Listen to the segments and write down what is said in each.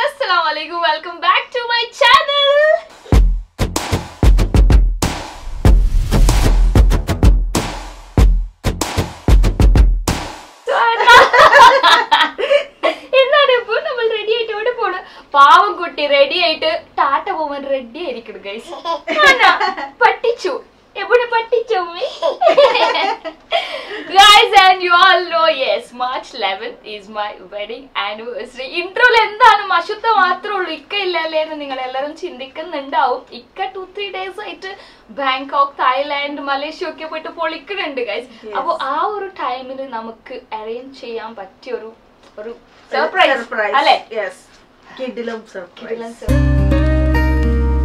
assalamu alaikum welcome back to my channel എന്താണ് ഇപ്പൊ നമ്മൾ റെഡി ആയിട്ട് എവിടെ പോണ് പാവം കുട്ടി റെഡി ആയിട്ട് ടാറ്റ പോവാൻ റെഡി ആയിരിക്കണം ഗൈസ് പട്ടിച്ചു എവിടെ പട്ടിച്ചു guys and you all know yes March eleven is my wedding anniversary ഇൻട്രോയിൽ എന്താണ് മഷുത്ത മാത്രമേ ഉള്ളൂ ഇക്ക ഇല്ലല്ലേ എന്ന് നിങ്ങൾ എല്ലാവരും ചിന്തിക്കുന്നുണ്ടാവും ഇക്ക ടു ത്രീ ഡേയ്സ് ആയിട്ട് ബാങ്കോക്ക് തായ്ലാൻഡ് മലേഷ്യ ഒക്കെ പോയിട്ട് പൊളിക്കുന്നുണ്ട് ഗൈസ് Yes. അപ്പോൾ ആ ഒരു ടൈമിൽ നമുക്ക് അറേഞ്ച് ചെയ്യാൻ പറ്റിയ ഒരു ഒരു സർപ്രൈസ് അല്ലേ യെസ് കിഡിലും കിടിലൻ surprise sur-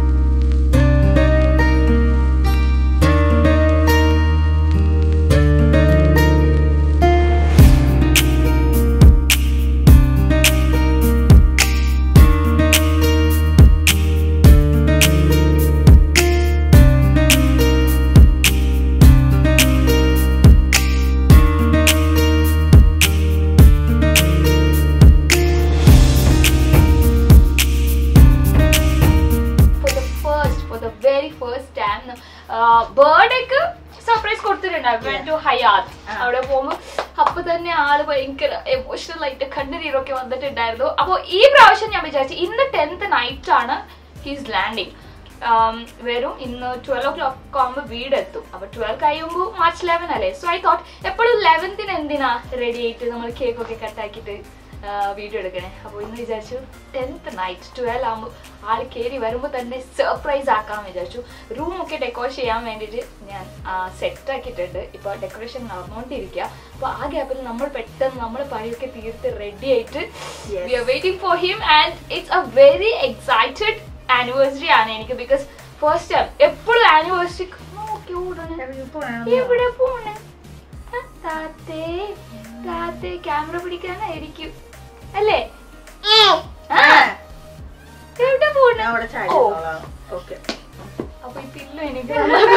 for the first for the very first time ബേർഡേക്ക് സർപ്രൈസ് കൊടുത്തിട്ടുണ്ടായിരുന്നു Yeah. ടു ഹയാത്ത് ആ. അവിടെ പോകുമ്പോ അപ്പൊ തന്നെ ആള് ഭയങ്കര എമോഷണൽ ആയിട്ട് കണ്ണുനീരൊക്കെ വന്നിട്ടുണ്ടായിരുന്നു അപ്പൊ ഈ പ്രാവശ്യം ഞാൻ വിചാരിച്ചു ഇന്ന് ടെൻത്ത് നൈറ്റ് ആണ് ഹീസ് ലാൻഡിങ് വരും ഇന്ന് ട്വൽവ് ഓ ക്ലോക്ക് ആകുമ്പോൾ വീടെത്തും അപ്പൊ ട്വൽവ് കഴിയുമ്പോൾ മാർച്ച് ലെവൻ അല്ലേ സോ ഐ തോട്ട് എപ്പോഴും ലെവൻത്തിന് എന്തിനാ റെഡി ആയിട്ട് നമ്മൾ കേക്ക് ഒക്കെ കട്ടാക്കിയിട്ട് വീഡിയോ എടുക്കണേ അപ്പോൾ ഇന്ന് വിചാരിച്ചു ടെൻത്ത് നൈറ്റ് ട്വൽവ് ആകുമ്പോൾ ആൾ കയറി വരുമ്പോൾ തന്നെ സർപ്രൈസ് ആക്കാൻ വിചാരിച്ചു റൂം ഒക്കെ ഡെക്കോർ ചെയ്യാൻ വേണ്ടിയിട്ട് ഞാൻ സെറ്റ് ആക്കിയിട്ടുണ്ട് ഇപ്പോൾ ഡെക്കറേഷൻ നടന്നുകൊണ്ടിരിക്കുക അപ്പോൾ ആ ഗ്യാപ്പിൽ നമ്മൾ പെട്ടെന്ന് നമ്മൾ പണിയൊക്കെ തീർത്ത് റെഡി ആയിട്ട് Yes. We are waiting for him and it's a very excited anniversary ആണ് എനിക്ക് ബിക്കോസ് ഫസ്റ്റ് ടൈം എപ്പോഴും ആനിവേഴ്സറി നോക്കി ഓടണം എവിടെ പോണേ ആ, താത്തേ താത്തേ ക്യാമറ പിടിക്കാനായിരിക്കും അല്ലേ ആ, എവിടെ പോണേ അവിടെ ചായ ഓ, ഓക്കെ അപ്പൊ ഈ പില്ലോ എനിക്ക്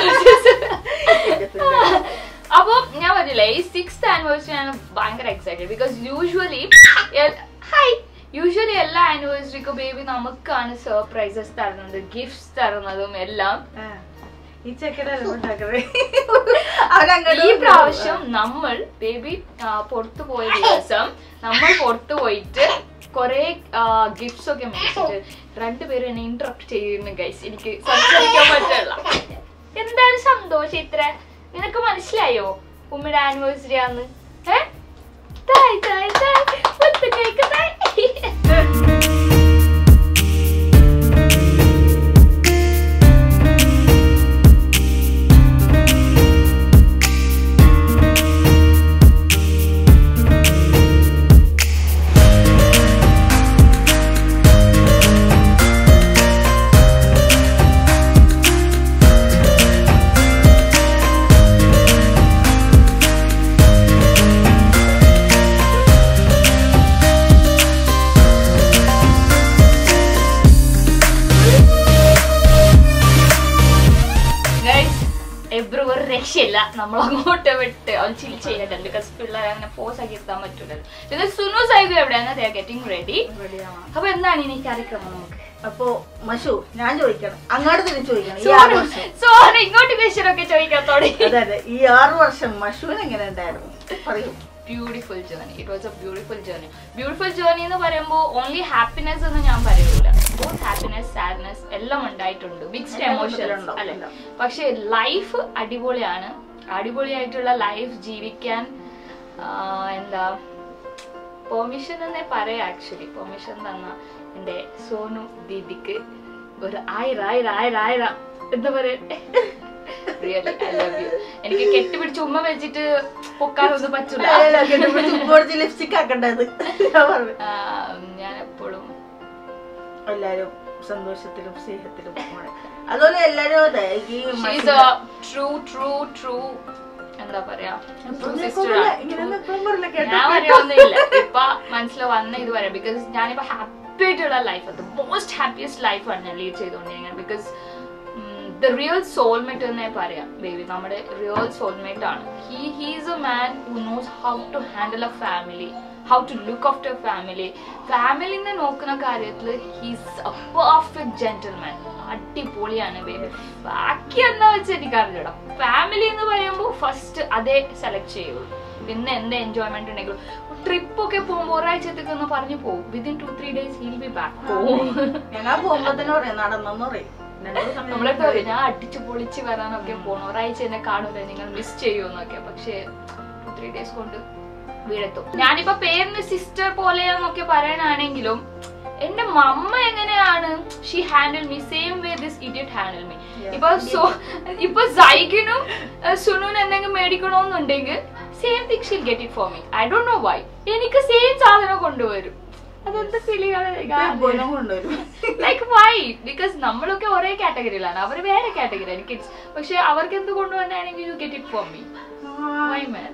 അപ്പൊ ഞാൻ പറഞ്ഞില്ലേ ഈ സിക്സ് ആനിവേഴ്സറി ആണ് ഭയങ്കര excited because usually hi usually എല്ലാ ആനിവേഴ്സറിക്കും ബേബി നമുക്കാണ് സർപ്രൈസസ് തരുന്നത് ഗിഫ്റ്റ്സ് തരുന്നതും എല്ലാം ഈ ചെക്കടെ ഉണ്ടാക്കണേ ഈ പ്രാവശ്യം നമ്മൾ ബേബി പുറത്തു പോയ ദിവസം നമ്മൾ പുറത്തു പോയിട്ട് കുറെ ഗിഫ്റ്റ്സ് ഒക്കെ മേടിച്ചിട്ട് രണ്ടുപേരും എന്നെ ഇന്ററപ്റ്റ് ചെയ്യുന്നു ഗൈസ് എനിക്ക് സംസാരിക്കാൻ പറ്റില്ല എന്താണ് സന്തോഷം ഇത്ര നിനക്ക് മനസ്സിലായോ ഉമ്മയുടെ ആനിവേഴ്സറി ആന്ന് ഏ തായ് തായ് തായ് മുത്ത് കേക്ക് തായ് ഗൈസ് എബ്രു ഒരു രക്ഷയില്ല നമ്മൾ അങ്ങോട്ട് വിട്ട് അവൻ ചിൽ ചെയ്യട്ടെ ബിക്കോസ് പിള്ളേരെ അങ്ങനെ ഫോഴ്സ് ആക്കി എത്താൻ പറ്റൂലല്ലോ പിന്നെ സുനു സൈബ് എവിടെയാണ് ദേ ഗെറ്റിംഗ് റെഡി അപ്പൊ എന്താണ് ഇനി കാര്യക്രമം നമുക്ക് അപ്പൊ മഷു ഞാൻ ചോദിക്കണം അങ്ങോട്ട് തിരിച്ചു ചോദിക്കണം ഈ ആറ് വർഷം സോറി ഇങ്ങോട്ട് ക്വസ്റ്റ്യൻ ഒക്കെ ചോദിക്കാൻ തുടങ്ങി അതെ അതെ ഈ ആറ് വർഷം മഷുവിന് എങ്ങനെ ഉണ്ടായിരുന്നു പറയൂ beautiful journey it was a beautiful journey beautiful journey എന്ന് പറയുമ്പോൾ ഓൺലി ഹാപ്പിനെസ് എന്ന് ഞാൻ പറയൂല ബോത്ത് ഹാപ്പിനെസ് സാഡ്നെസ് എല്ലാം ഉണ്ടായിട്ടുണ്ട് മിക്സ്ഡ് എല്ലാം എമോഷൻസ് ഉണ്ടാവും, അല്ലെ എല്ലാം. പക്ഷെ ലൈഫ് അടിപൊളിയാണ് അടിപൊളിയായിട്ടുള്ള ലൈഫ് ജീവിക്കാൻ ആ, എന്താ പെർമിഷൻ എന്നേ പറയാം ആക്ച്വലി പെർമിഷൻ തന്ന എൻ്റെ സോനു ദീദിക്ക് ഒരു ആയിര ആയിര ആയിര ആയിര എന്താ പറയട്ടെ റിയലി ഐ ലവ് യു എനിക്ക് കെട്ടിപ്പിടിച്ച് ഉമ്മ വെച്ചിട്ട് പൊക്കാനൊന്നും പറ്റൂല ലിപ്സ്റ്റിക് ആക്കണ്ടത് ഞാൻ പറഞ്ഞു ആ, ഞാൻ എപ്പോഴും എല്ലാരും സന്തോഷത്തിലും സ്നേഹത്തിലും പോണെ. അതുപോലെ എല്ലാരും അതെ ഈ she's a true true true എന്താ പറയാ true sister ആണ്. True. ഞാൻ പറയുന്നില്ല ഇപ്പൊ മനസ്സിൽ വന്ന ഇത് പറയാം ബിക്കോസ് ഞാനിപ്പോ ഹാപ്പി ആയിട്ടുള്ള ലൈഫ് ദ മോസ്റ്റ് ഹാപ്പിയസ്റ്റ് ലൈഫാണ് ഞാൻ ലീഡ് ചെയ്തുകൊണ്ടിരിക്കുന്നത് ബിക്കോസ് ദ റിയൽ സോൾമേറ്റ് എന്നേ പറയാം ബേബി നമ്മുടെ റിയൽ സോൾമേറ്റ് ആണ് he he's a man who knows how to handle a family how to look after family ഫാമിലിനെ നോക്കുന്ന കാര്യത്തിൽ ഹീസ് എ പെർഫെക്റ്റ് ജെന്റിൽമാൻ അടിപൊളിയാണ് ബേബി ബാക്കി എന്താ വെച്ചാൽ എനിക്ക് അറിഞ്ഞൂടാ ഫാമിലി എന്ന് പറയുമ്പോൾ ഫസ്റ്റ് അതേ സെലക്ട് ചെയ്യുള്ളൂ പിന്നെ എന്ത് എൻജോയ്മെന്റ് ഉണ്ടെങ്കിലും ട്രിപ്പ് ഒക്കെ പോകുമ്പോൾ ഒരാഴ്ചത്തേക്ക് ഒന്ന് പറഞ്ഞു പോകും within two three days he'll be back പോകും ഞങ്ങൾ പോകുമ്പോ തന്നെ പറയും നടന്നെന്ന് പറയും രണ്ടു ദിവസം നമ്മളെ കഴിഞ്ഞിട്ട് പറയും ഞാൻ അടിച്ചു പൊളിച്ച് വരാനൊക്കെ പോണം ഒരാഴ്ച എന്നെ കാണൂല നിങ്ങൾ മിസ് ചെയ്യുമെന്നൊക്കെ പക്ഷേ ടു ത്രീ ഡേയ്സ് കൊണ്ട് വീടെത്തും ഞാനിപ്പോ പേരിന് സിസ്റ്റർ പോലെയാന്നൊക്കെ പറയാനാണെങ്കിലും എന്റെ മമ്മ എങ്ങനെയാണ് she handle me same way this idiot handle me Yeah. ഇപ്പൊ സോ ഇപ്പൊ സൈക്കിനും സുനുവിന് എന്തെങ്കിലും മേടിക്കണമെന്നുണ്ടെങ്കിൽ same thing she'll get it for me I don't know why എനിക്ക് സെയിം സാധനം കൊണ്ടുവരും അതെന്ത് ഫീലിംഗ് ബെബുവിനും കൊണ്ടുവരും ലൈക്ക് വൈ ബിക്കോസ് നമ്മളൊക്കെ ഒരേ കാറ്റഗറിയിലാണ് അവർ വേറെ കാറ്റഗറിയാണ് കിഡ്സ് പക്ഷെ അവർക്ക് എന്ത് കൊണ്ടുവന്നാണെങ്കിൽ you get it for me why man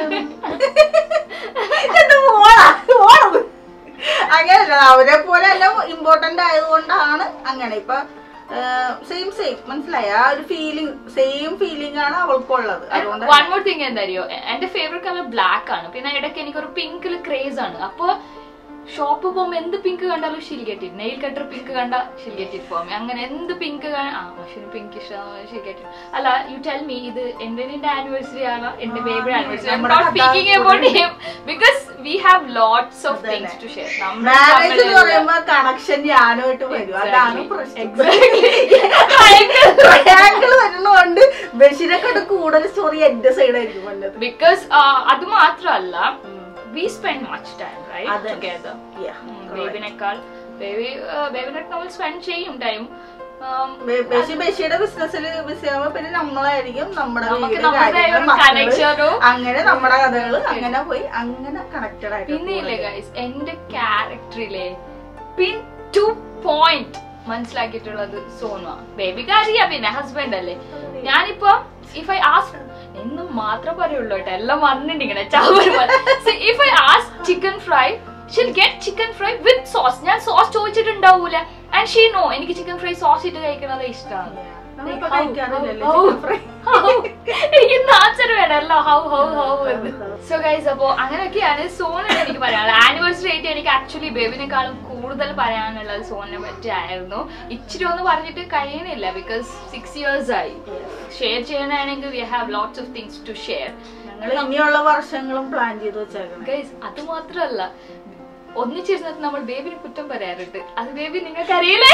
ഇത് മോളാ, മോളത്. അങ്ങനെയല്ല അവരെ പോലെ എല്ലാം ഇമ്പോർട്ടന്റ് ആയതുകൊണ്ടാണ് അങ്ങനെ ഇപ്പൊ സെയിം സെയിം മനസ്സിലായ ആ ഒരു ഫീലിംഗ് സെയിം ഫീലിംഗ് ആണ് അവൾക്കുള്ളത് അതുകൊണ്ട് വൺ മോർ തിങ് എന്താ അറിയോ എന്റെ ഫേവറേറ്റ് കളർ ബ്ലാക്ക് ആണ് പിന്നെ ഇടയ്ക്ക് എനിക്കൊരു പിങ്കിൽ ക്രേസ് ആണ് അപ്പൊ ഷോപ്പ് പോകുമ്പോ എന്ത് പിങ്ക് കണ്ടാലും she'll get it nail cutter pink കണ്ട she'll get it for me അങ്ങനെ എന്ത് പിങ്ക് ആ മഷീന് പിങ്ക് ഇഷ്ടമാണ് ഷിൽ ഗെറ്റ് ഇറ്റ് അല്ല യു ടെൽ മീ ഇത് എന്റെ നിന്റെ ആനിവേഴ്സറി ആണ് എന്റെ ആ, ബേബി ആനിവേഴ്സറി ഐ എം നമ്മുടെ നോട്ട് സ്പീക്കിംഗ് കഥ about him because we have lots of അതന്നെ. തിങ്സ് ടു ഷെയർ മാരേജ് എന്ന് പറയുമ്പോ കണക്ഷൻ ഞാനുമായിട്ട് വരും അതാണ് പ്രശ്നം ട്രയാങ്കിൾ വരുന്നതുകൊണ്ട് ബഷീരൊക്കെ കൂടുതൽ സ്റ്റോറി എന്റെ സൈഡായിരിക്കും വന്നത് ബിക്കോസ് അത് മാത്രമല്ല we spend much time right അതെ. Together Yeah, correct. ബേബിനേക്കാൾ ബേബി ബേബിനൊക്കെ നമ്മൾ സ്പെൻഡ് ചെയ്യും ടൈം ബെ- ബഷി ബഷിയുടെ ബിസിനസ്സിൽ ബിസി ആവുമ്പോ പിന്നെ നമ്മളായിരിക്കും നമ്മുടെ നമുക്ക് വീട്, നമ്മുടേതായ കാര്യങ്ങൾ, ഒരു മക്കള്, connection-ഉം അങ്ങനെ നമ്മുടെ കഥകള് അങ്ങനെ പോയി അങ്ങനെ കണക്റ്റഡ് ആയിട്ട് പിന്നെ ഇല്ലേ പോകുന്നത്. ഗൈസ് എന്റെ ക്യാരക്ടറിലെ പിൻ ടു പോയിന്റ് മനസ്സിലാക്കിയിട്ടുള്ളത് സോനുവ ബേബിക്ക് അറിയാം പിന്നെ ഹസ്ബൻഡ് അല്ലേ ഞാനിപ്പോ ഇഫ് ഐ ആസ് എന്നും മാത്രം പറയുള്ളൂ കേട്ടോ എല്ലാം വന്നിട്ടിങ്ങനെ if I ask chicken fry she'll get chicken fry with sauce ഞാൻ സോസ് ചോദിച്ചിട്ടുണ്ടാവൂല ആൻഡ് ഷീ നോ എനിക്ക് ചിക്കൻ ഫ്രൈ സോസ് ഇട്ട് കഴിക്കുന്നത് ഇഷ്ടമാണ് നമ്മളിപ്പോ കഴിക്കാറില്ലല്ലോ How- chicken fry. how- എനിക്ക് നാച്ചർ വേണമല്ലോ ഹൗ ഹൗ ഹൗ എന്ന് സോ ഗൈസ് അപ്പോ അങ്ങനെയൊക്കെയാണ് സോണിന് എനിക്ക് പറയാനുള്ളത് ആനിവേഴ്സറി ആയിട്ട് എനിക്ക് ആക്ച്വലി ബേബിനെക്കാളും കൂടുതൽ പറയാനുള്ളത് സോണിനെ പറ്റി ആയിരുന്നു ഇച്ചിരി ഒന്ന് പറഞ്ഞിട്ട് കഴിയണില്ല ബിക്കോസ് സിക്സ് ഇയേഴ്സ് ആയി ഷെയർ ചെയ്യണമെങ്കിൽ we have lots of things to share ഞങ്ങൾ ഇനിയുള്ള വർഷങ്ങളും പ്ലാൻ ചെയ്ത് വെച്ചേക്കണം ഗൈസ് അത് മാത്രമല്ല ഒന്നിച്ചിരുന്നിട്ട് നമ്മൾ ബേബിനെ കുറ്റം പറയാറുണ്ട് അത് ബേബി നിങ്ങൾക്ക് അറിയില്ലേ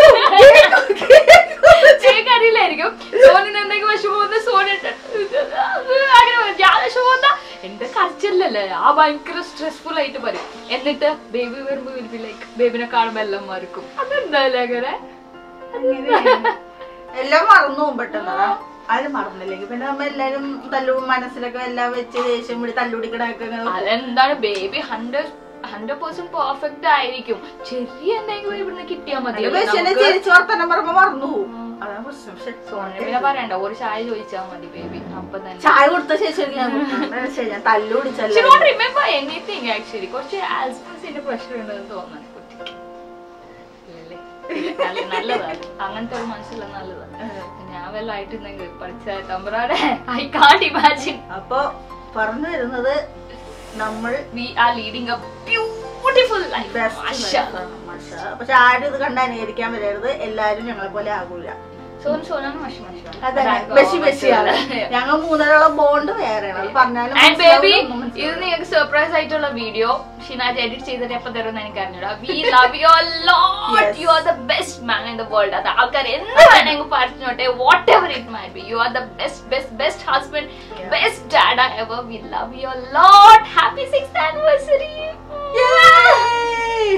നിങ്ങൾക്ക് അറിയില്ലായിരിക്കും സോണിന് എന്തെങ്കിലും വിഷമം വന്ന് സോണിട്ട് അങ്ങനെ പറയും. ഞാൻ വിഷമം വന്നാ എന്റെ കരച്ചില്ലല്ലേ ആ ഭയങ്കര സ്ട്രെസ്ഫുൾ ആയിട്ട് പറയും എന്നിട്ട് ബേബി വരുമ്പോ ലൈക്ക് ബേബിനെ കാണുമ്പോ എല്ലാം മറക്കും അതെന്തായാലും അങ്ങനെ അങ്ങനെയാണ്. എല്ലാം മറന്നു പോകും പെട്ടെന്ന് അതാ. ആരും മറന്നില്ലെങ്കിൽ പിന്നെ നമ്മ എല്ലാരും തല്ലു മനസ്സിലൊക്കെ എല്ലാം വെച്ച് ദേഷ്യം പിടി തല്ലുടിക്കണൊക്കെ ഇങ്ങനെ അതെന്താണ് baby hundred hundred percent perfect ആയിരിക്കും ചെറിയ എന്തെങ്കിലും ഇവിടുന്ന് കിട്ടിയാൽ മതി അതില് ബസ്സിനെ ചിരിച്ചു വർത്തനം പറയുമ്പോ മറന്നു പോകും അതാണ് പ്രശ്നം പക്ഷെ പിന്നെ പറയണ്ട ഒരു ചായ ചോദിച്ചാൽ മതി ബേബി അപ്പൊ തന്നെ ചായ കൊടുത്ത ശേഷം ഞാൻ കൊടുക്കും. ശരി, ഞാൻ തല്ലുടിച്ചല്ലോ She don't remember anything actually. കുറച്ച് ആൽസ്മസിന്റെ പ്രശ്നം ഉണ്ടെന്ന് തോന്നുന്നു കുട്ടിക്ക്. ഇല്ലല്ലേ? ഇല്ല, നല്ല- നല്ലതാണ് അങ്ങനത്തെ ഒരു മനസ്സിലുള്ള നല്ലതാണ് ഞാൻ വല്ല ആയിട്ടുണ്ടെങ്കിൽ പഠിച്ച തമ്പറാടെ ഐ കാണ്ട് ഇമാജിൻ അപ്പൊ പറഞ്ഞു വരുന്നത് നമ്മൾ we are leading a beautiful life best പക്ഷെ ആരും ഇത് കണ്ട് അനുകരിക്കാൻ വരരുത് എല്ലാരും ഞങ്ങളെ പോലെ ആകൂല സോൻ സോനാണ് മഷി അതന്നെ ബഷി ബഷിയാണ് ഞങ്ങൾ മൂന്നരോളം ബോണ്ട് വേറെയാണ് അത് പറഞ്ഞാലും ആൻഡ് ബേബി മനസ്സിലാവില്ല, ഒന്നും ഇത് മനസ്സിലാവില്ല. നിങ്ങൾക്ക് സർപ്രൈസ് ആയിട്ടുള്ള വീഡിയോ ഷിനാജ് എഡിറ്റ് ചെയ്തിട്ട് എപ്പോ തരുമെന്ന് എനിക്ക് അറിഞ്ഞൂടാ we love you lot Yes. You are the best man in the world അത് ആൾക്കാർ എന്ത് വേണമെങ്കിൽ പറഞ്ഞോട്ടെ whatever it may be you are the best best best husband Yeah. Best dada ever we love you lot happy six anniversary Yay!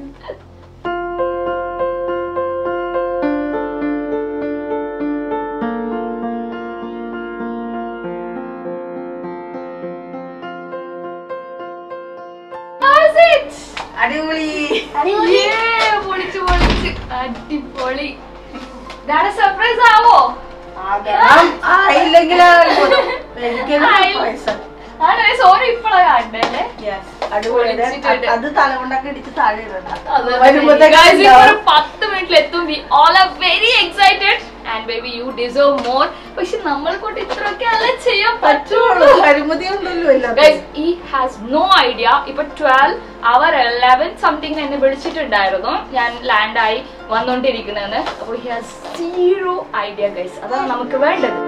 അടിപൊളി Yeah, പൊളിച്ച് പൊളിച്ച് അടിപൊളി dada surprise ആവോ ആകണം. ആയില്ലെങ്കിലോ എനിക്കൊരു ആയില്ല. surprise ആണ്. ആണ് സോറി ഇപ്പഴാ കണ്ടല്ലേ Yes, അടിപൊളി ഇത് പൊളിച്ചിട്ടുണ്ട്. അത് തലകൊണ്ടൊക്കെ ഇടിച്ച് താഴെ ഇടണ്ട Guys, വരുമ്പോഴത്തേക്ക് ഇപ്പൊ ഒരു പത്ത് മിനിറ്റിൽ എത്തും we all are very excited and baby you deserve more പക്ഷെ നമ്മൾ കൊണ്ട് ഇത്രയൊക്കെ അല്ല ചെയ്യാൻ പറ്റുള്ളൂ പറ്റുള്ളൂ പരിമിതി ഉണ്ടല്ലോ എല്ലാം ഗൈസ് ഈ ഹാസ് നോ ഐഡിയ ഇപ്പൊ ട്വൽവ് അവർ ലെവൻ സംതിങ് എന്നെ വിളിച്ചിട്ടുണ്ടായിരുന്നു ഞാൻ ലാൻഡ് ആയി വന്നോണ്ടിരിക്കുന്നതെന്ന് അപ്പോൾ he has zero idea guys അതാണ് നമുക്ക് വേണ്ടത്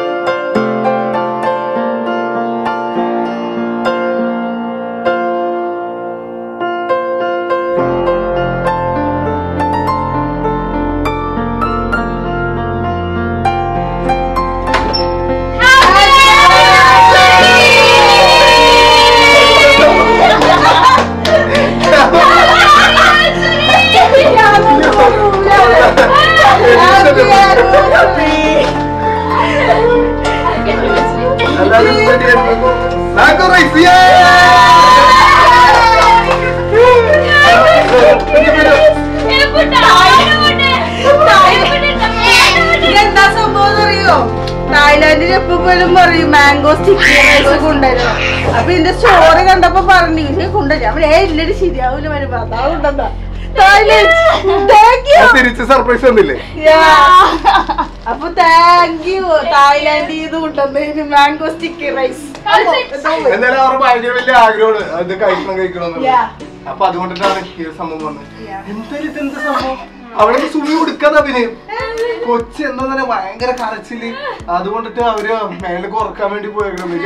എന്താ സംഭവം അറിയോ തായ്ലാന്റിൽ എപ്പോഴും പറയും മാംഗോ സ്റ്റിക്കി റൈസ് കൊണ്ടുവരും അപ്പൊ ഇതിന്റെ സ്റ്റോറി കണ്ടപ്പോ പറഞ്ഞു "ഇത് കൊണ്ടുവരാം അവൻ ഏ ഇല്ലടി ശരിയാവൂല വരുമ്പോ അതാ കൊണ്ടുവന്നാ തായ്ലൻഡ് താങ്ക് യു തിരിച്ച് സർപ്രൈസ് വന്നില്ലേ അപ്പൊ താങ്ക് യു തായ്ലാന്റിൽ നിന്ന് കൊണ്ടുവന്നതിന് മാംഗോ സ്റ്റിക്കി റൈസ് എന്നാലും അവരുടെ ഭയങ്കര വലിയ ആഗ്രഹമാണ് അത് കഴിക്കണം കഴിക്കണം Yeah. അപ്പൊ അതുകൊണ്ടിട്ടാണ് ഈ ഒരു സംഭവം വന്നത് Yeah. എന്തായാലും ഇതെന്ത് സംഭവം അവിടെ സുമി കൊടുക്കാതെ അഭിനയം കൊച്ചി എന്താ തന്നെ ഭയങ്കര കരച്ചില് അതുകൊണ്ടിട്ട് അവര് മേലെ കുറക്കാൻ വേണ്ടി പോയേക്കണം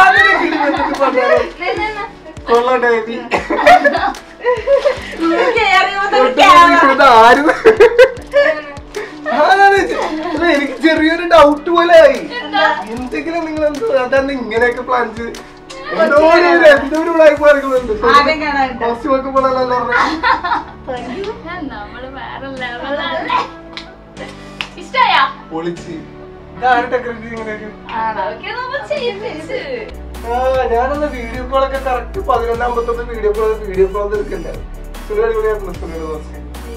കൊള്ളണ്ടേവി ആരും ആരാണ് ഇത്? അല്ല, എനിക്ക് ചെറിയൊരു ഡൗട്ട് പോലെ ആയി എന്തെങ്കിലും നിങ്ങൾ എന്ത് അതാണ് ഇങ്ങനെയൊക്കെ പ്ലാൻ ചെയ്ത് എന്തോ ഒരു എന്തോ ഒരു ഉടായ്പ നടക്കുന്നുണ്ട് ആരും കാണാനില്ല. കോസ്റ്റ്യൂം ഒക്കെ പോലല്ലോ നമ്മള് വേറെ ലെവലല്ലേ ഇഷ്ടായാ പൊളിച്ച് ഇതാണ് ടെക്നിക്ക് ഇങ്ങനെയൊക്കെ അതൊക്കെ നമ്മൾ ചെയ്യിപ്പിച്ച് ആ ഞാനന്ന് വീഡിയോ കോളൊക്കെ കറക്റ്റ് പതിനൊന്നാമ്പത്തൊന്ന് വീഡിയോ കോൾ വീഡിയോ കോൾ എടുക്കണ്ടേ സുനിൽ അടിപൊളിയായിരുന്നു സുനിൽ ദോസ്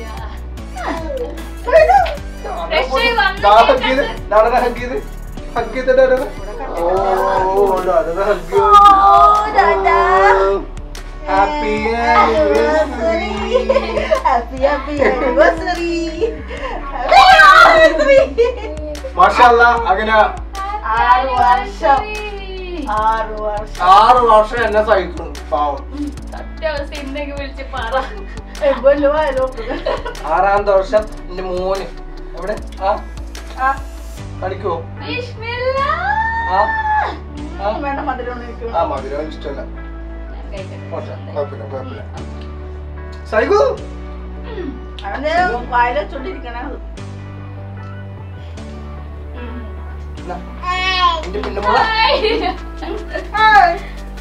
Fresh ആയി വന്ന ഹഗ് ചെയ്ത് നടന ഹഗ് ചെയ്ത് ഹഗ് ചെയ്തിട്ട് ഓ നടന hug happy happy happy anniversary മാഷല്ല അങ്ങനെ ആറ് വർഷം ആറ് വർഷം ആറ് വർഷം എന്നെ സഹിക്കും പാവം സത്യാവസ്ഥ എന്തെങ്കിലും വിളിച്ച് പറ എவ்வளோ ആയാലും ആറാം വർഷം എന്റെ മോന് എവിടെ ആ ആ കളിക്കുവോ ബിസ്മില്ല. ആ ആ വേണ്ട മധുരം ഒന്നും ആ മധുരം ഇഷ്ടമല്ല ഞാൻ കഴിക്കട്ടെ. ഓക്കെ കുഴപ്പമില്ല കുഴപ്പമില്ല സൈകു അവന്റെ വായില ചൊല്ലിരിക്കണത് എന്നാ, എന്റെ പെണ്ണുമോളെ ഹായ്.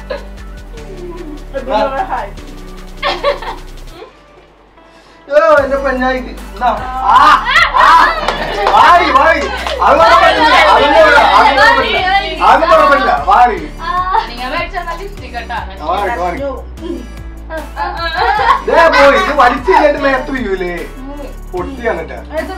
ഓ എന്റെ പെണ്ണായിക്ക് എന്നാ, ആ, ആ, വാരി, വാരി. അത് പറയാൻ പറ്റില്ല, അതൊന്നും പറയാൻ- അതൊന്നും പറയാൻ പറ്റില്ല. അതൊന്നും പറയാൻ പറ്റില്ല, വാരി. ആ, നിങ്ങൾ മേടിച്ച നല്ല ലിപ്സ്റ്റിക് കേട്ടോ ആ, വാരി, വാരി. ദേ പോയി, ഇത് വലിച്ചു കഴിഞ്ഞിട്ട് മേത്ത് വീഴൂലേ പൊട്ടി എന്നിട്ട്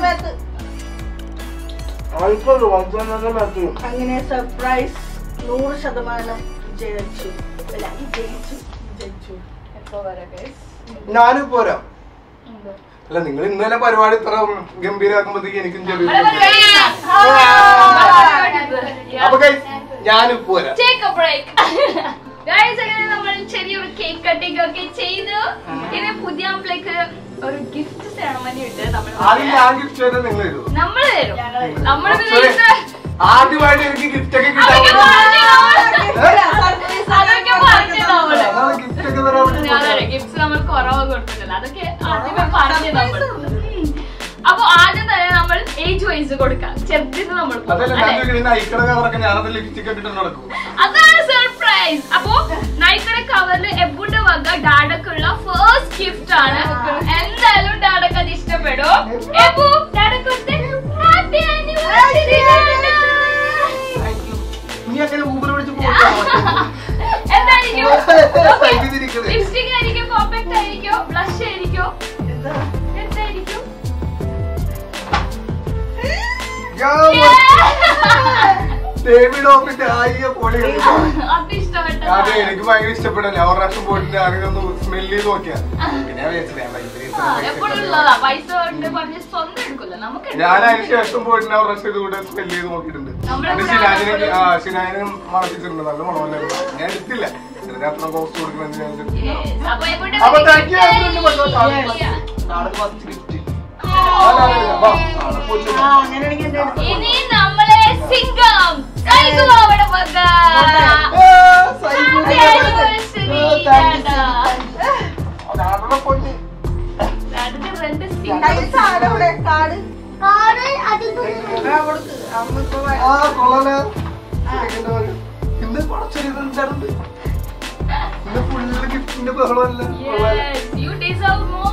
ആൾക്കാര് വഞ്ചന മേത്ത് വീഴും. അങ്ങനെ സർപ്രൈസ് നൂറ് ശതമാനം ജയിച്ചു അല്ല ജയിച്ചു ജയിച്ചു എപ്പോ വരാം guys? ഞാനും പോരാ എന്ത്? അല്ല നിങ്ങൾ ഇന്നലെ പരിപാടി ഇത്ര ഗംഭീരാക്കുമ്പോഴത്തേക്ക് എനിക്കും ചെറിയ നമ്മളെ പരിപാടി ഇതാ. ആ. നമ്മളെ പരിപാടി ഇത്. Yeah. അപ്പൊ guys, ഞാനും പോരാ Take a break. Guys, അങ്ങനെ നമ്മൾ ചെറിയൊരു കേക്ക് കട്ടിംഗ് ഒക്കെ ചെയ്തു ഇനി പുതിയ ആമ്പിലേക്ക് ഒരു ഗിഫ്റ്റ് സെറമണി ഉണ്ട് നമ്മൾ ആദ്യം ഞാൻ ഗിഫ്റ്റ് ചെയ്ത് നിങ്ങൾ തരൂ നമ്മള് തരും ഞങ്ങള് നമ്മള് പിന്നെ Sorry. ഇത് ആദ്യമായിട്ട് എനിക്ക് ഗിഫ്റ്റ് ഒക്കെ അതൊക്കെ കിട്ടാൻ പറഞ്ഞു അതൊക്കെ പറഞ്ഞു നമ്മള് ഗിഫ്റ്റ് ഒക്കെ തരാൻ വേണ്ടി അതെ ഗിഫ്റ്റ്സ് നമ്മൾ കുറവ് കൊടുത്തിട്ടില്ല അതൊക്കെ ആദ്യമേ പറഞ്ഞു നമ്മൾ അപ്പൊ ആദ്യം തന്നെ നമ്മൾ ഏജ് വൈസ് കൊടുക്കാം ചെറുതിന് നമ്മൾ കൊടുക്കാം. അതല്ല അല്ലേ? ഞാൻ ചോദിക്കുന്നത് ഐക്കട കവറൊക്കെ ഞാനത് ലിപ്സ്റ്റിക് ഒക്കെ ഇട്ട് നടക്കും അതാണ് സർപ്രൈസ് അപ്പോ നൈക്കയുടെ കവറിൽ എബുന്റെ വക ഡാഡക്കുള്ള ഫസ്റ്റ് ഗിഫ്റ്റ് ആണ് എന്തായാലും ഡാഡക്ക് അത് ഇഷ്ടപ്പെടും എബു ഡാഡക്ക് ഹാപ്പി ആനിവേഴ്സറി നീ അങ്ങനെ ഊബർ വിളിച്ച് പോകാം എന്തായിരിക്കും ഇതിരിക്കണേ. ലിപ്സ്റ്റിക് ആയിരിക്കും പെർഫെക്റ്റ് ആയിരിക്കും ബ്ലഷ് ആയിരിക്കും എന്തായിരിക്കും ഡേവിഡ് ഓഫിന്റെ ആയ പൊളി അത് ഇഷ്ടപ്പെട്ട അതെ എനിക്ക് ഭയങ്കര ഇഷ്ടപ്പെടില്ല ഒരു പ്രാവശ്യം പോയിട്ട് ഞാനിങ്ങനെ ഒന്ന് സ്മെല് ചെയ്ത് നോക്കിയാ പിന്നെ ഞാൻ വിചാരിച്ചില്ല, ഞാൻ ഭയങ്കര എപ്പോഴും ഉള്ളതാ പൈസ കൊണ്ട് പറഞ്ഞ് സ്വന്തം എടുക്കില്ല നമുക്ക് ഞാൻ അതിന് ശേഷം പോയിട്ട് ഒരു പ്രാവശ്യം ഇത് കൂടെ സ്മെല് ചെയ്ത് നോക്കിയിട്ടുണ്ട് നമ്മളെ അത് കൂടെ ഷിനാജിനെ ആണെങ്കിലും- ആ ഷിനാജിനും മണപ്പിച്ചിട്ടുണ്ട് നല്ല മണമല്ലായിരുന്നു ഞാൻ എടുത്തില്ല ഇതിന് അത്ര കോസ്റ്റ് കൊടുക്കണമെന്ന് ഞാൻ വിചാരിച്ചു. Yes. അപ്പൊ ഇവിടെ അപ്പൊ ഒരു thank you, gift everyone. ആയി. Yes. Yeah. നാളെ first gift. ആ, നാളെ വരാം. വാ, നാളെ പൊന്നു. ആ അങ്ങനെയാണെങ്കിൽ എന്റെ അടുത്ത് ഇനി നമ്മളെ സിംഗം കൈകു അവിടെ മക ഏ, സൈക്കിൾ. Happy anniversary, ഏ, thank you, ഡാഡാ. ആ, നാളെ പൊന്നു. ഡാഡിന്റെ രണ്ട് സിംഗം കയ്യിൽ കാട് ഇവിടെ കാട് കാട് അത് ആ, കൊടുക്ക് അമ്മ ഇപ്പൊ വ- ആ, കൊള്ളാലോ. സെക്കൻഡ് വാങ്ങി. ഇന്ന് കുറച്ചൊരു ഇത് ഉണ്ടായിരുന്നു. ഇന്ന് ഫുള്ള് ഗിഫ്റ്റിന്റെ ബഹളമല്ല കൊള്ളാലോ. Yes, you deserve more.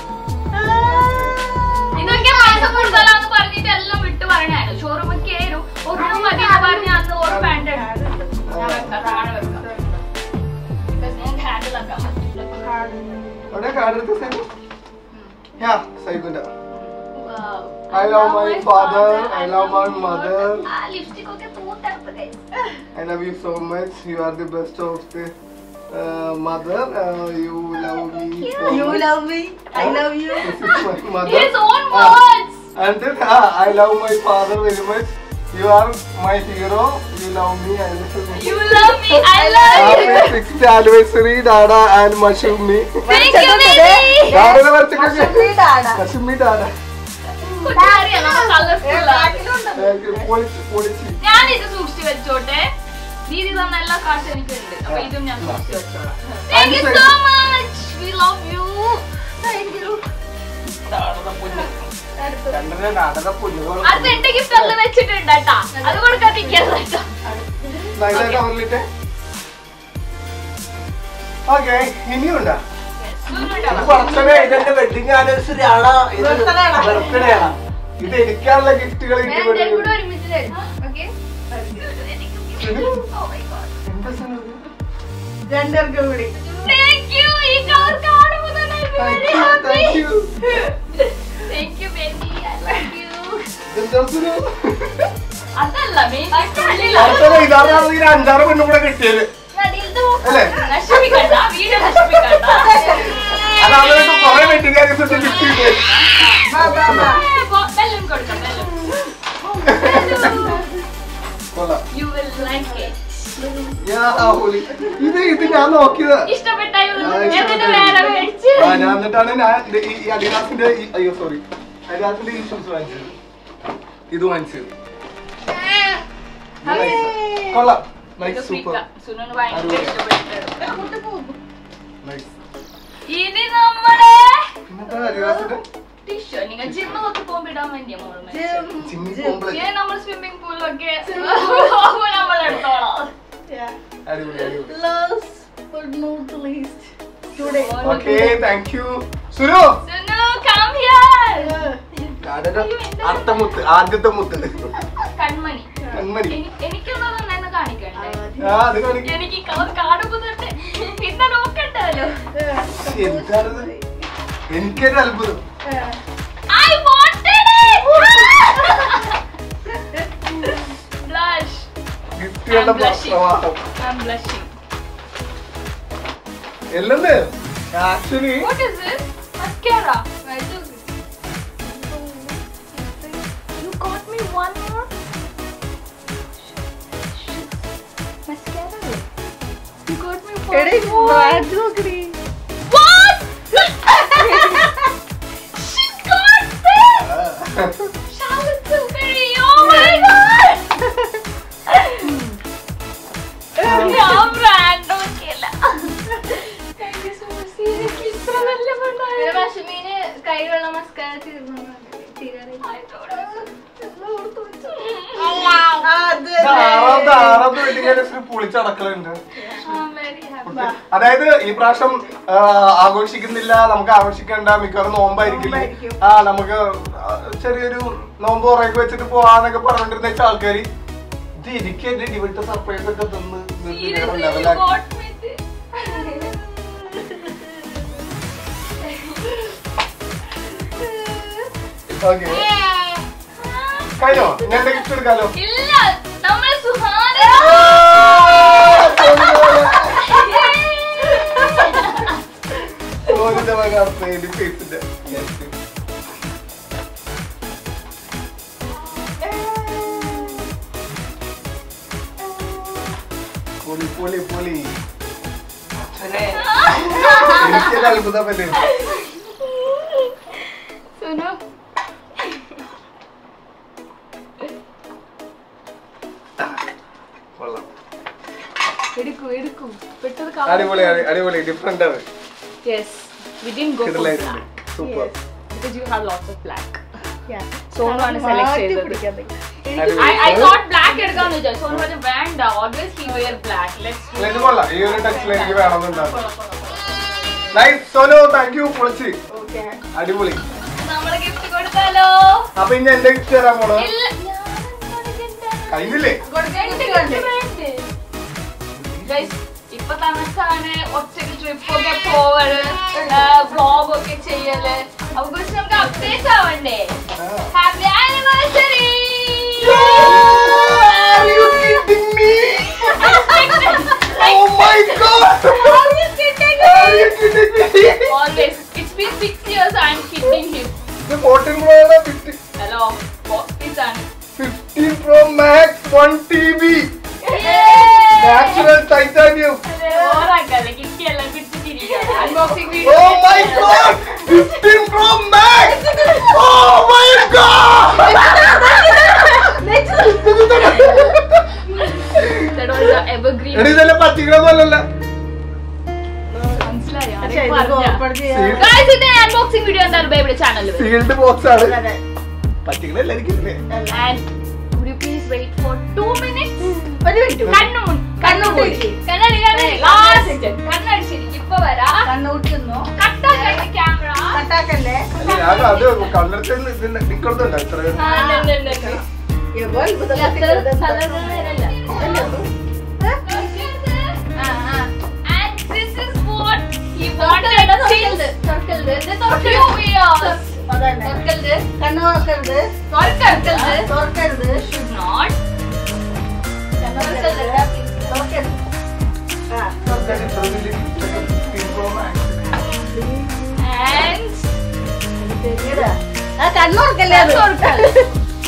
ഇതൊക്കെ പൈസ കൂടുതലാന്ന് പറഞ്ഞിട്ട് എല്ലാം വിട്ട് പറയണായിരുന്നു ഷോറൂമിൽ കയറും ഒന്നും മതി എന്ന് പറഞ്ഞ് അന്ന് ഒരു പാന്റ് ഞാൻ വെക്കാം താഴെ വെക്കാം Because ഞാൻ ഹാൻഡിൽ ആക്കാൻ പറ്റില്ല കാട് അവിടെ കാർഡ് എടുത്ത സൈബു യാ സൈബുന്റെ Wow. I love my father, I love my mother. ആ ലിപ്സ്റ്റിക് ഒക്കെ തൂത്തെടുത്ത് guys. I love you so much. You are the best of the uh, mother. Uh, you love me. so you much. Love me I love you This is my mother. His own Ah, words. and then ah, I love my father very much. You are my hero. You love me. I love you. You love me. I love you. Happy sixth anniversary, Dada and Mashumi. Thank you, baby. Dada വരച്ചൊക്കെ വീടാണ് Mashumi Dada. കൊച്ചുകാരിയാണ്, നമ്മ colourful ആണ്. പൊളിച്ച് പൊളിച്ച് ഞാൻ ഇത് സൂക്ഷിച്ചു വെച്ചോട്ടെ ദീദി തന്ന എല്ലാ കാശും എനിക്കുണ്ട് അപ്പൊ ഇതും ഞാൻ സൂക്ഷിച്ചു വെച്ചോളാം thank you so much we love you thank you രണ്ടര നടന പൊന്നുകൾ അടുത്ത എന്റെ ഗിഫ്റ്റ് അന്ന് വെച്ചിട്ടുണ്ട് കേട്ടാ അത് കൊടുക്കാതിരിക്കരുത് കേട്ടോ നൈസായിട്ട് കവറിലിട്ട് ഓക്കെ ഇനിയുണ്ടാ ഇത് കുറച്ചൊക്കെ ഇതെന്റെ വെഡിങ് ആനിവേഴ്സറി ആണോ ഇത് Birthday ആണോ? ബർത്ത്ഡേ ആണോ ഇത് എനിക്കാനുള്ള ഗിഫ്റ്റുകൾ ഞാൻ രണ്ടും കൂടെ ഒരുമിച്ച് തരും ഓക്കെ എന്താ സാധനം ഇത്? രണ്ടുപേർക്കും കൂടി താങ്ക് യു ഈ കവർ കാണുമ്പോൾ തന്നെ Thank very you, happy thank you. Thank you baby I love you എന്താ സാധനം? അതല്ല മെയിൻ അടുത്തത് ഇതാറാണ് ഈ അഞ്ചാറ് പെണ്ണും കൂടെ കിട്ടിയത് അല്ലേ നശിപ്പിക്കണ്ട വീട് നശിപ്പിക്കണ്ട അതാണ് കുറെ വെഡിങ് ആനിവേഴ്സറി ഗിഫ്റ്റ് കിട്ടിയത് ബാ ബാ ബാ ബെല്ലം കൊടുക്കാം ബെല്ലം കൊള്ളാം you will like it yeah, ആ, ഹോലി. ഇത് ഇത് ഞാൻ നോക്കിയതാ ഇഷ്ടപ്പെട്ടായി ആ, എന്നിട്ട് ഇഷ്ടപ്പെട്ടു. വേറെ മേടിച്ച് ആ, ഞാൻ എന്നിട്ടാണ് ഞാൻ ഇത് ഈ ഈ അഡിഡാസിന്റെ ഈ- അയ്യോ സോറി അഡിഡാസിന്റെ ഈ ഷൂസ് വാങ്ങിച്ചത് ഇത് വാങ്ങിച്ചത് ഇത് nice. കൊള്ളാം നൈസ് സൂപ്പർ സുനു ഭയങ്കര ഇഷ്ടപ്പെട്ടിട്ടുണ്ട് അങ്ങോട്ട് പോകും നൈസ് ഇനി നമ്മുടെ പിന്നെന്താ അഡിഡാസിന്റെ ടിഷ്യൂ നിങ്ങൾ ജിമ്മൊക്കെ പോകുമ്പോ ഇടാൻ വേണ്ടിയാ മോളെ ജിം ജിമ്മിൽ പോകുമ്പോഴേ ഇനി നമ്മൾ സ്വിമ്മിംഗ് പൂളിലൊക്കെ നമ്മൾ എടുത്തോളാം അടിപൊളി അടിപൊളി Last but not least, today. Okay thank you Sunu Sunu come here കാടന്റെ അടുത്ത മുത്ത് ആദ്യത്തെ മുത്ത് കൺമണി കൺമണി എനി- എനിക്കൊന്നും തന്നെ കാണിക്കണ്ടേ ആ അത് കാണിക്ക എനിക്ക് കവർ കാണുമ്പോ തന്നെ പിന്നെ നോക്കണ്ടല്ലോ എന്താണത് എനിക്കൊരു അത്ഭുതം I wanted it! Blush. ഗിഫ്റ്റുകളുടെ I'm blushing. പ്രവാഹം I'm blushing. എല്ലെന്ന് actually What is this? Mascara. You got me one more? Mascara. You got me one എടീ, more. badge നോക്കടി. What? She got this! Charlotte Tilbury. Oh my god! ഞാൻ brand നോക്കിയില്ല. Thank you so much. Seriously, ഇത്ര നല്ല പെണ്ണായ. പശുമീന് കയ്യിലുള്ള mascara തീർന്നു തീരാറി I thought it was- എല്ലാം ഓർത്ത് വെച്ചു. അത് ആറാമത്തെ ആറാമത്തെ വെഡിങ് ആനിവേഴ്സറി പൊളിച്ചടക്കലുണ്ട് I'm very happy. അതായത് ഈ പ്രാവശ്യം ആ, ആഘോഷിക്കുന്നില്ല നമുക്ക് ആഘോഷിക്കണ്ട മിക്കവാറും നോമ്പായിരിക്കില്ല നോമ്പായിരിക്കും. ആ നമുക്ക് ആ, ചെറിയൊരു നോമ്പ് ഉറയൊക്കെ വെച്ചിട്ട് പോവാന്നൊക്കെ പറഞ്ഞോണ്ടിരുന്ന വെച്ച ആൾക്കാര് ഇത് എനിക്ക് എന്റെ ഡിവിട്ട് സർപ്രൈസ് ഒക്കെ തന്ന് Seriously, you ലെവലാക്കി got me this. ഓക്കെ കഴിഞ്ഞോ ഞാൻ എന്റെ ഗിഫ്റ്റ് എടുക്കാലോ ഇല്ല നമ്മൾ സുഹാന സോനിന്റെ വക പേര് ഫേസിന്റെ പൊളി പൊളി എനിക്കൊരു അത്ഭുതമല്ലേ സുനു കൊള്ളാം എടുക്കൂ എടുക്കൂ പെട്ടത് അടിപൊളി അടി- അടിപൊളി ഡിഫറെന്റ് ആണ് yes we didn't go for കിടലായിട്ടുണ്ട് black super because you have lots of black Yeah. Sonu ആണ് സെലക്ട് ചെയ്തത് അടിപൊളി. I, I thought black എടുക്കാന്ന് വിചാരിച്ചു സോണു പറഞ്ഞു വേണ്ട always he wear black let's അല്ല, ഇത് കൊള്ളാം ഈ ഒരു ടച്ചിൽ എനിക്ക് വേണമെന്നുണ്ടായിരുന്നു നൈസ് സോനോ താങ്ക് യു പൊളിച്ച് അടിപൊളി നമ്മള് ഗിഫ്റ്റ് കൊടുത്താലോ അപ്പൊ ഇനി എന്റെ ഗിഫ്റ്റ് തരാൻ പോണോ ഇല്ല ഞാൻ കഴിഞ്ഞില്ലേ ഗൈസ് ഇപ്പൊ തണുത്താണ് ഒറ്റയ്ക്ക് ട്രിപ്പ് ഒക്കെ പോവല് വ്ളോഗ് ഒക്കെ ചെയ്യല് അപ്പൊ കുറച്ച് നമുക്ക് അപ്ഡേറ്റ് ആവണ്ടേ happy anniversary Are you kidding me? Oh my god! Are you kidding me? Always. It's been six years I'm kidding him. ഇത് 14 Pro ആണ് 15 Hello. This ആണ്. 15 Pro Max 1 TB Natural titanium. ഓറാക്കല്ലേ കിട്ടിയെല്ലാം പിടിച്ചിട്ടിരിക്കുകയാണ് unboxing video Oh my god! 15 Pro Max! Oh my god! Evergreen എടി ഇതെല്ലാം പറ്റിക്കണമല്ലല്ലോ മനസ്സിലായോ പക്ഷേ ഇത് ഓപ്പൺ ചെയ്യാൻ ഗായ്സ് ഇത് അൺബോക്സിംഗ് വീഡിയോ എന്തായാലും ബേബിയുടെ ചാനലിൽ വരും സീൽഡ് ബോക്സ് ആണ് അതെ. പറ്റിക്കണല്ലേ എനിക്കില്ലേ and would you please wait for two minutes ഒരു മിനിറ്റ് കണ്ണു മുൻ- കണ്ണു മൂടി കണ്ണടി കണ്ണടി ലാസ്റ്റ് കണ്ണടിച്ചിരിക്കും ഇപ്പൊ വരാ കണ്ണൂട്ടുന്നു കട്ടാക്കണ്ട ക്യാമറ കട്ടാക്കല്ലേ അല്ല, ഞാൻ അത് കണ്ണെടുത്ത് നിക്കൊടുത്തുണ്ട് എത്ര എവോ ഇത് And this is what he wanted since few years. അതന്നെ കണ്ണു തുറക്കരുത് തുറക്കരുത്. തുറക്കരുത് Should not. തുറക്കരുത് ആ തുറക്കരുത് And ഇതാ. ആ കണ്ണു തുറക്കല്ലേ അത് തുറക്കരുത്.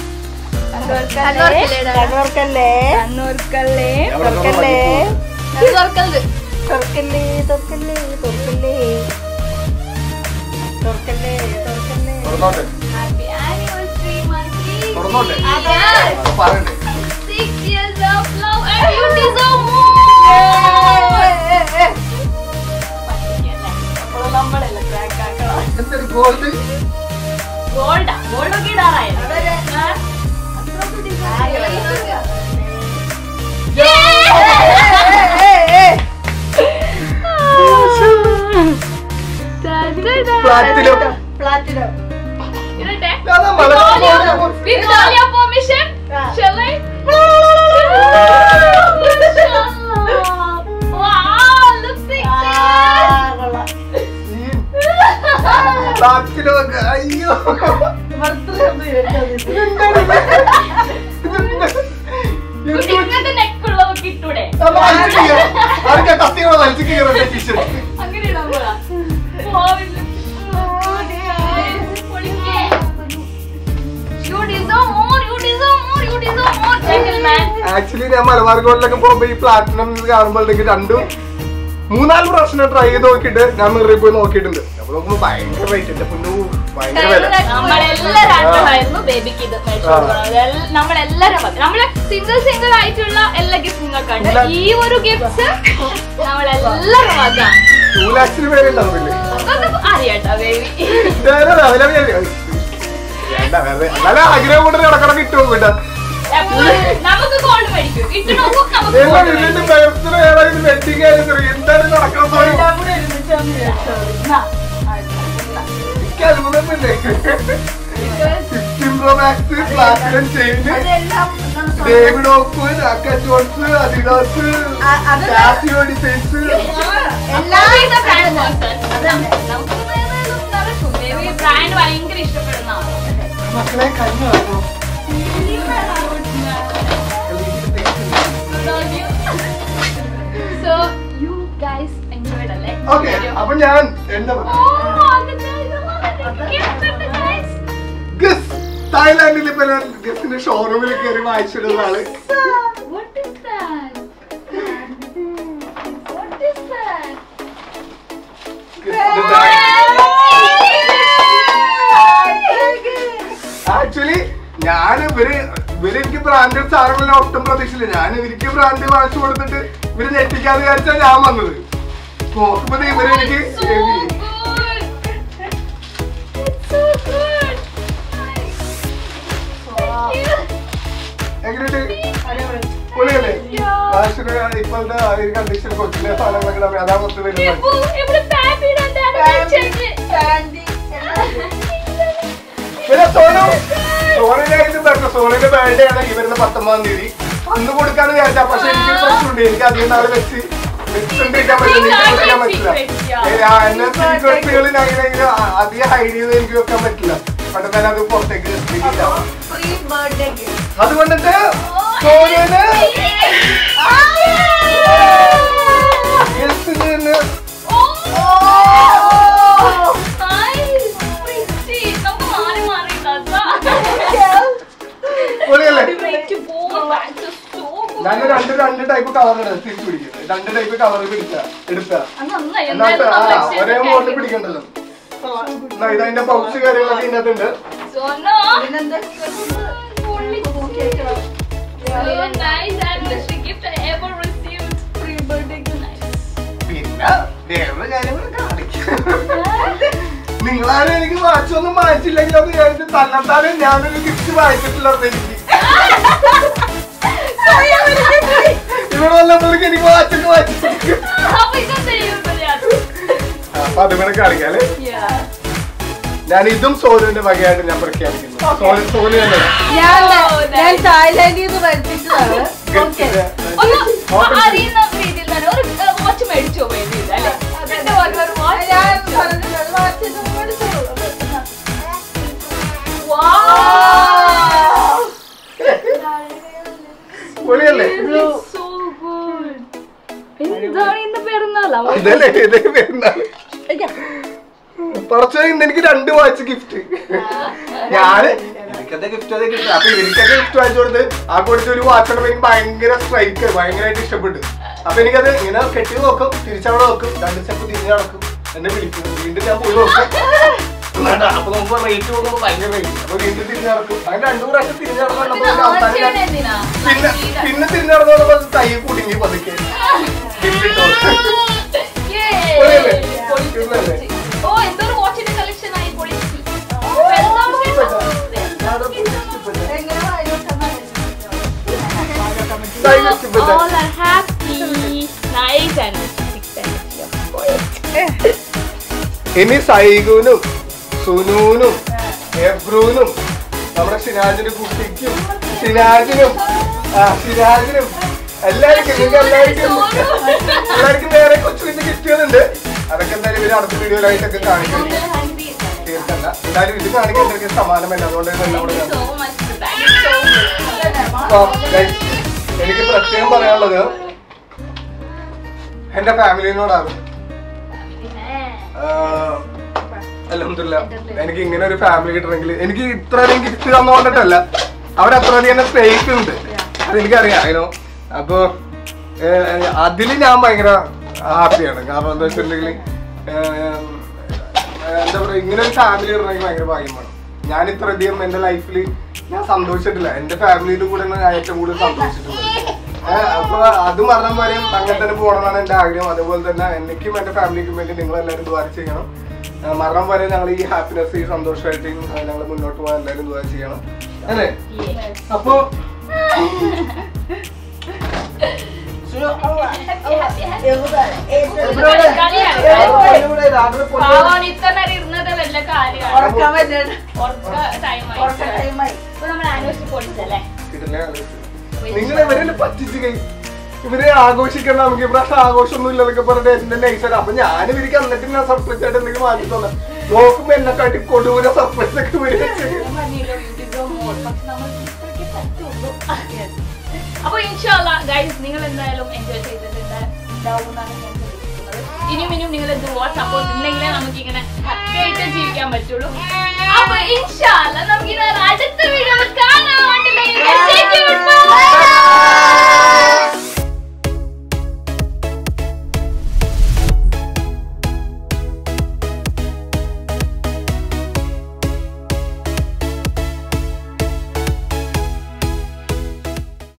കണ്ണു തുറക്കല്ലേ കണ്ണൂർക്കല്ലേ തുറക്കല്ലേ തുറക്കരുത് തുറക്കല്ലേ തുറക്കല്ലേ തുറക്കല്ലേ തുറക്കല്ലേ തുറക്കല്ലേ തുറന്നോട്ടെ ഹാപ്പി ആനിവേഴ്സറി മൈ തുറന്നോട്ടെ Yes. അത് പറയണ്ടേ Six years of love and you deserve more. പറ്റിക്കല്ലേ? അപ്പോൾ നമ്മളല്ലേ crack ആക്കണം. എന്തൊരു ഗോൾഡ് Gold ആ? Gold ഒക്കെ ഇടാറായോ? അതൊരു- ആ? പ്ലാറ്റിനം പ്ലാറ്റിനം ഇടട്ടെ? അതാ With all your- Malayalam with all your permission, ആ. shall I? Wow, look sexy. പ്ലാറ്റിനൊക്കെ അയ്യോ കുട്ടി, ഇങ്ങനത്തെ neck ഉള്ളവർക്ക് ഇട്ടൂടെ? ആർക്കാ കത്തികളെ വലിച്ചു കയറുന്ന ടീഷർട്ട് അങ്ങനെ ഇടാൻ പോവാ. പോവില്ല. പൊളിക്കേ. You deserve more, you deserve more, you deserve more, gentleman. ആക്ച്വലി ഞാൻ മലബാർ ഗോൾഡിലൊക്കെ പോകുമ്പോ ഈ പ്ലാറ്റിനം കാണുമ്പോഴത്തേക്ക് രണ്ടും മൂന്നാല് പ്രാവശ്യം ട്രൈ ചെയ്ത് നോക്കിയിട്ട് ഞാൻ മിററിൽ പോയി നോക്കിയിട്ടുണ്ട് അപ്പൊ നോക്കുമ്പോ ഭയങ്കര റേറ്റ് എന്റെ പൊന്നു ഭയങ്കര വില നമ്മളെല്ലാരും ആഗ്രഹമായിരുന്നു ബേബിക്ക് ഇത് മേടിച്ചു കൊടുക്കണം. അതെല്ല- നമ്മളെല്ലാരും പറഞ്ഞു. നമ്മള് സിംഗിൾ സിംഗിൾ ആയിട്ടുള്ള എല്ലാ ഗിഫ്റ്റ് നിങ്ങൾക്കുണ്ട് ഇല്ല. ഈ ഒരു ഗിഫ്റ്റ് നമ്മളെല്ലാരും വകാണ് ടൂ ലാക്സിന് പേര് ഉണ്ടാവില്ലേ അതൊക്കെ അറിയാട്ടോ ബേബി വേണ്ട വെറുതെ എന്നാലും ആഗ്രഹം കൊണ്ട് ഇടക്കിടക്ക് ഇട്ട് നോക്കും കേട്ടോ എപ്പോഴും നമുക്ക് ഗോൾഡ് മേടിക്കും ഇട്ട് നോക്കും നമുക്ക് എല്ലാ gold വീട്ടിലും മേടിക്കും. ബർത്ത്ഡേ ഏതായാലും വെഡിങ് ആയാലും എന്താണ് നടക്കണം എല്ലാം കൂടെ ഒരുമിച്ചാന്ന് വിചാരിച്ചത്. എന്നാ, എനിക്ക് അത്ഭുതമില്ലേ ഫിഫ്റ്റീൻ പ്രോ മാക്സ് പ്ലാറ്റിനം ചെയിന് അതെല്ലാം എന്താണ് സ്വന്തം- ഡേവിഡ് ഓക്ക് അക്ക ജോൺസ് അഡിഡാസ് ആ, അത് കാസിയോ ഡിസൈൻസ് എല്ലാം Who is the brand person? അതന്നെ. നമുക്ക് വേറൊന്നും നടക്കും. ബേബി ബ്രാൻഡ് ഭയങ്കര ഇഷ്ടപ്പെടുന്ന ആളാണ്. മക്കളെ കഴിഞ്ഞു So, you guys enjoyed അല്ലേ? ഓക്കെ അപ്പൊ ഞാൻ എന്താ ഓ, അതിന്റെ ഇത് gift ഉണ്ട്, guys. ഗസ് തായ്ലാന്റിൽ ഇപ്പൊ ഞാൻ ഗസിന്റെ ഷോറൂമിൽ കയറി വായിച്ചിടുന്ന ആള് What is that? ആക്ച്വലി ഞാൻ ഇവര് ഇവര് എനിക്ക് ബ്രാൻഡഡ് സാധനങ്ങളിൽ ഒട്ടും പ്രതീക്ഷയില്ല ഞാൻ ഇവർക്ക് ബ്രാൻഡ് വാങ്ങിച്ചു കൊടുത്തിട്ട് ഇവര് ഞെട്ടിക്കാതെ വിചാരിച്ചാ ഞാൻ വന്നത് നോക്കുമ്പോ ദേ ഇവര് എനിക്ക് So good. It's so good. എങ്ങനെയുണ്ട് പൊളിയല്ലേ ആക്ച്വലി ഇപ്പോഴത്തെ ഈ കണ്ടീഷൻ കൊച്ചിലെ സാധനങ്ങളൊക്കെ നമ്മൾ അതാ മൊത്തം വരുന്നത് ഇപ്പൊ ഇവിടെ പാപ്പി ഇടാണ്ടാണ് വെച്ചത്. പിന്നെ സോനു സോണിന്റെ ഇത് പറഞ്ഞു സോണിന്റെ ബർത്ത്ഡേ ആണ് ഈ വരുന്ന പത്തൊമ്പതാം തീയതി അന്ന് കൊടുക്കാന്ന് വിചാരിച്ചാ പക്ഷെ എനിക്ക് പ്രശ്നമുണ്ട് എനിക്ക് അധികം നാളെ വെച്ച് വെച്ചിട്ടിരിക്കാൻ പറ്റില്ല എനിക്ക് കൊടുക്കാൻ പറ്റില്ല ഏ, ആ, എന്നെ സീക്രട്ടുകളിൽ അങ്ങനെ ഇങ്ങനെ അ- അധികം ഹൈഡ് ചെയ്ത് എനിക്ക് വെക്കാൻ പറ്റില്ല പെട്ടെന്ന് തന്നെ അത് പുറത്തേക്ക് ഇടില്ല. ഫ്രീ ബർത്ത്ഡേ അതുകൊണ്ടിട്ട് സോനുവിന് ഗിഫ്റ്റ് ചെയ്യുന്ന പൊളിയല്ലേ ഞാൻ രണ്ട് രണ്ട് ടൈപ്പ് കവറാണ് തിരിച്ചു പിടിക്കുന്നത് രണ്ട് ടൈപ്പ് കവർ പിടിച്ച എടുത്ത എന്നിട്ട് ആ ഒരേ മോഡൽ പിടിക്കണ്ടല്ലോ എന്നാ ഇത് അതിന്റെ പൗച്ച് കാര്യങ്ങളൊക്കെ ഇതിനകത്തുണ്ട് പിന്നെന്താ ഫ്രീ ബർത്ത്ഡേ പിന്നെ വേറെ കാര്യങ്ങൾ കാണിക്കാം നിങ്ങളാരും എനിക്ക് വാച്ചൊന്നും വായിച്ചില്ലെങ്കിൽ അത് വിചാരിച്ച് തന്നെത്താനും ഞാനൊരു ഗിഫ്റ്റ് വായിച്ചിട്ടുള്ളത് എനിക്ക് ഇവിടെ വന്നപ്പോഴേക്ക് എനിക്ക് വാച്ചൊക്കെ വായിച്ചു അപ്പൊ അതുകൂടെ കാണിക്കാം അല്ലേ ഞാൻ ഇതും സോനുവിന്റെ വകയായിട്ട് ഞാൻ പ്രഖ്യാപിക്കുന്നു സോനു സോനു തന്നെ ഞാൻ ഞാൻ തായ്ലാൻഡിൽ നിന്ന് വരുത്തിച്ചതാണ് ഗിഫ്റ്റിന്റെ അറിയുന്ന രീതിയിൽ തന്നെ ഒരു വാച്ച് മേടിച്ചോ വേണ്ടിയില്ല അല്ലേ എന്റെ വക ഒരു watch ഞാൻ മേടിച്ചോ. പറഞ്ഞിട്ടുണ്ട് അത് വാച്ചിട്ട് മേടിച്ചോളൂ. Wow! പൊളിയല്ലേ So good. എന്താണ് ഇന്ന് പെരുന്നാളാ ഇതല്ലേ ഇതേ പെരുന്നാള് കുറച്ച് ഇന്ന് എനിക്ക് രണ്ട് വാച്ച് ഗിഫ്റ്റ് ഞാന് എനിക്കത് ഗിഫ്റ്റ് അതേ കിട്ടും അപ്പൊ എനിക്കത് ഗിഫ്റ്റ് വാങ്ങിച്ചു കൊടുത്ത് ആ കൊടുത്ത ഒരു വാച്ച് എനിക്ക് ഭയങ്കര സ്ട്രൈക്ക് ഭയങ്കരമായിട്ട് ഇഷ്ടപ്പെട്ടു അപ്പൊ എനിക്കത് ഇങ്ങനെ കെട്ടി നോക്കും തിരിച്ചവിടെ നോക്കും രണ്ട് സ്റ്റെപ്പ് തിരിഞ്ഞ് നടക്കും എന്നെ വിളിക്കും വീണ്ടും ഞാൻ പോയി നോക്കും എന്നിട്ട് അപ്പൊ നോക്കുമ്പോ റേറ്റ് നോക്കുമ്പോ ഭയങ്കര റേറ്റ് അപ്പൊ വീണ്ടും തിരിഞ്ഞ് നടക്കും അങ്ങനെ രണ്ടു പ്രാവശ്യം തിരിഞ്ഞ് നടന്നപ്പോ പിന്നെ അവസാനം watch ഞാൻ- എന്തിനാ? പിന്നെ പിന്നെ തിരിഞ്ഞ് നടന്നപ്പോ തൈ കുടുങ്ങി പതുക്കെ ഗിഫ്റ്റ് ഇട്ടോ Yay! പൊളിയല്ലേ? പൊളിച്ച്, പൊളിയല്ലേ? പൊളിച്ച്. ഓ എന്തൊരു വാച്ചിന്റെ കളക്ഷൻ ആയി പൊളിച്ച് വെൽക്കം എങ്ങനെ വായിലോട്ടെന്നാ തൈ ഇഷ്ടപ്പെട്ടു all are happy nice and six and ഇനി സൈഗുനും സുനൂനും എബ്രൂനും നമ്മുടെ ഷിനാജിന്റെ കുട്ടിക്കും ഷിനാജിനും ആ ഷിനാജിനും എല്ലാവർക്കും നിങ്ങൾക്ക് എല്ലാവർക്കും എല്ലാവർക്കും വേറെ കൊച്ചു കൊച്ചു ഗിഫ്റ്റുകളുണ്ട് അതൊക്കെ എന്തായാലും ഇവര് അടുത്ത വീഡിയോയിലായിട്ടൊക്കെ കാണിക്കും തീർക്കണ്ട എന്തായാലും ഇത് കാണിക്കാൻ എന്തൊക്കെ സമാനമല്ല അതുകൊണ്ട് തന്നെ നമ്മുടെ so much thank you so much അപ്പൊ guys, എനിക്ക് പ്രത്യേകം പറയാനുള്ളത് എന്റെ ഫാമിലിനോടാണ് അലഹമില്ല എനിക്ക് ഇങ്ങനെ ഒരു ഫാമിലി കിട്ടണമെങ്കിൽ എനിക്ക് ഇത്രയധികം ഗിഫ്റ്റ് തന്നുകൊണ്ടിട്ടല്ല അവരത്രയധികം എന്നെ സ്നേഹിക്കുന്നുണ്ട് അതെനിക്കറിയാം അതിനോ അപ്പൊ അതിൽ ഞാൻ ഭയങ്കര ഹാപ്പിയാണ് കാരണം എന്താ വെച്ചിട്ടുണ്ടെങ്കിൽ എന്താ പറയുക ഇങ്ങനെ ഒരു ഫാമിലി കിട്ടണമെങ്കിൽ ഭയങ്കര ഭാഗ്യമാണ് ഞാൻ ഇത്രയധികം എന്റെ ലൈഫിൽ ഞാൻ സന്തോഷിച്ചിട്ടില്ല എന്റെ ഫാമിലിയുടെ കൂടെ ഞാൻ ഏറ്റവും കൂടുതൽ സന്തോഷിച്ചിട്ടുള്ളത് ഏഹ് അപ്പൊ അത് മരണം വരെയും അങ്ങനെ തന്നെ പോകണമെന്നാണ് എന്റെ ആഗ്രഹം അതുപോലെ തന്നെ എനിക്കും എന്റെ ഫാമിലിക്കും വേണ്ടി നിങ്ങൾ എല്ലാവരും ദ്വാര ചെയ്യണം ഏഹ് മരണം വരെ ഞങ്ങൾ ഈ ഹാപ്പിനെസ് ഈ സന്തോഷമായിട്ട് ഞങ്ങൾ മുന്നോട്ട് പോകാൻ എല്ലാവരും ദ്വാര ചെയ്യണം അല്ലേ അപ്പൊ പാവം ഇത്ര നേരം ഇരുന്നത് വല്ല കാര്യമാണ് ഉറക്കാൻ പറ്റുന്നുണ്ട് ഉറക്ക time ആയി. ഉറക്ക ടൈമായി ഇപ്പൊ നമ്മുടെ ആനിവേഴ്സറി പൊളിച്ചല്ലേ നിങ്ങൾ ഇവരെ പറ്റിച്ച് കൈ ഇവര് ആഘോഷിക്കണം നമുക്ക് ഇപ്രാവശ്യം ആഘോഷമൊന്നും ഇല്ലെന്നൊക്കെ പറഞ്ഞിട്ട് എന്റെ നൈസാണ് അപ്പൊ ഞാൻ ഇവർക്ക് എന്നിട്ട് ഞാൻ സർപ്രൈസ് ആയിട്ട് എന്തെങ്കിലും വാങ്ങി തന്നെ നോക്കുമ്പോ എന്നെ കാട്ടി കൊടൂര സർപ്രൈസ് ഒക്കെ ഇവര് വെച്ചേക്കും. ഞാൻ പറഞ്ഞല്ലോ, യൂട്യൂബിലോ മോൾ. പക്ഷെ നമ്മൾ ഇത്രയ്ക്കേ പറ്റുള്ളൂ. അപ്പൊ ഇൻഷാല്ല ഗൈസ് നിങ്ങൾ എന്തായാലും എൻജോയ് ചെയ്തിട്ടുണ്ടാവും എന്നാണ് ഞാൻ പ്രതീക്ഷിക്കുന്നത് ഇനിയും ഇനിയും നിങ്ങൾ ദുവാ സപ്പോർട്ട് ഉണ്ടെങ്കിലേ നമുക്ക് ഇങ്ങനെ ഹാപ്പി ആയിട്ട് ജീവിക്കാൻ പറ്റുള്ളൂ